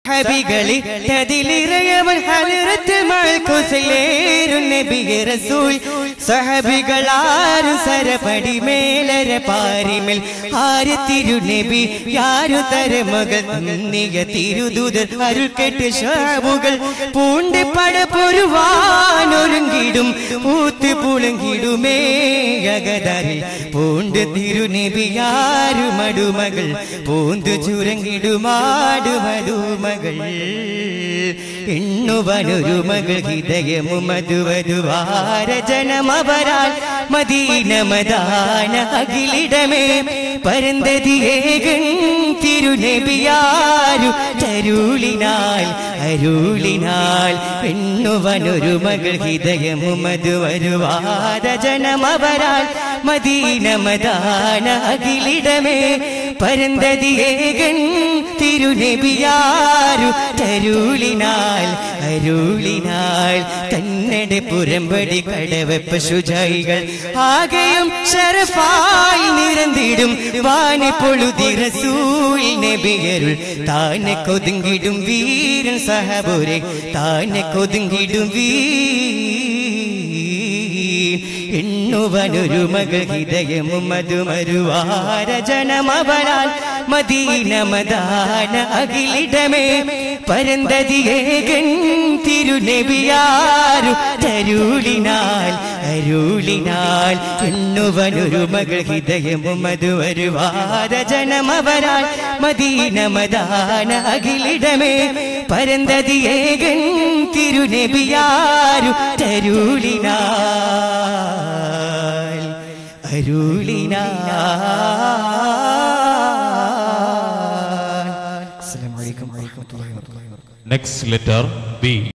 സഹബികളി തതിലിറയവൻ ഹലറത്ത് മൾക്കുസലേരു നബിയെ റസൂൽ സഹബികളാരു സരപടി മേലര പാരിമേൽ ആര് തിരുനബി യാരു തരമകൾ നിയ തിരുദൂതർ അരുൾ കേട്ട് ഷാബുകൾ പൂണ്ട് പടപൊരുവാനൊരുങ്ങിടും പൂത്ത് പുളങ്ങിടുമേ അകതറിൽ പൂണ്ട് തിരുനബിയാരു മടുമകൾ പൂന്ത് ചുരങ്ങിടുമാടു മടുമകൾ എണ്ണുവനൊരു മകൾ ഹൃദയമു മധുവധുവാര ജനമവരാൽ മദീന മദാന അഖിലിടമേ പരന്തതിയേകൻ തിരുനബിയാരു ചരുളിനാൽ അരുളിനാൽ എണ്ണുവനൊരു മകൾ ഹൃദയമു മധുവരുവാര ജനമവരാൽ മദീന മദാന അഖിലിടമേ പരന്തതിയേകൻ തിരുനബിയാരു തരുളിനാൽ അരുളിനാൽ കന്നഡ പുറമ്പടി കടവെപ്പ ശുചൈകൾ ആകെയും ഷറഫായി നിരന്തിടും വാനി പൊളുതി റസൂൽ നബിയരുൾ താനെ കൊതുങ്ങിടും വീരൻ സഹബുരെ താനെ കൊതുങ്ങിടും വീർ എണ്ണുവനൊരു മകൾ ഹൃദയമും മധുമരുവാര ജനമവനാൽ മദീന മദാന അഖിലിടമേ പരന്തതിയേകൻ തിരുനബിയാരു തരുളിനാൽ അരുളിനാൽ എണ്ണുവനൊരു മകൾ ഹൃദയമും മധുവരുവാര ജനമവനാൽ മദീന മദാന അഖിലിടമേ പരന്തതിയേകൻ തിരുനബിയാരു തരുളിനാൽ അരുളിനാൽ അസ്സലാമു അലൈക്കും വറഹ്മത്തുള്ളാഹി വബറകാതുഹു Next letter B.